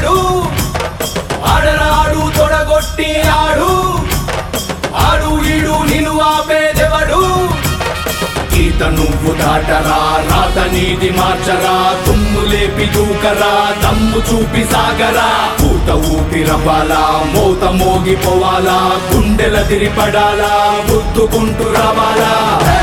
ఎవడు ఆడరాడు తొడగొట్టి ఆడు ఆడు ఈడు నిన్ను ఆపేదెవడు ఈత నువ్వు దాటరా రాత నీది మార్చరా తుమ్ము లేపి దూకరా దమ్ము చూపి సాగరా పూట ఊపిరవ్వాలా మోత మోగిపోవాలా గుండెల తిరిపడాలా గుద్దుకుంటూ రావాలా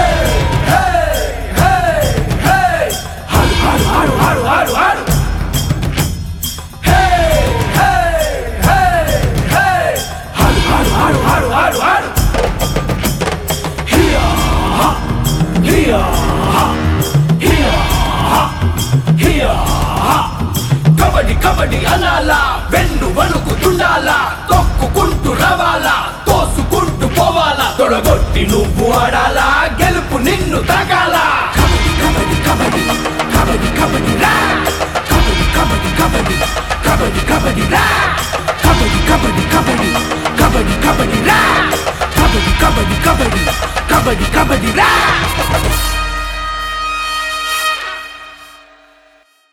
హాడు, హాడు, హాడు, హాడు, హాడు, హాడు. హే, హే, హే, హే. హాడు, హాడు, హాడు, హాడు, హాడు, హాడు. హియా, హా, హియా, హా, హియా, హా, హియా, హా. కబడ్డీ కబడ్డీ అనాలా వెన్ను వణుకు తుండాలా తొక్కుకుంటూ రవాలా తోసుకుంటూ పోవాలా తొడగొట్టి నువ్వు ఆడాలా గెలుపు నిన్ను తాగాలా కబడ్డీ కబడ్డీ కబడ్డీ కబడ్డీ కబడ్డీ రా కబడ్డీ కబడ్డీ కబడ్డీ కబడ్డీ కబడ్డీ రా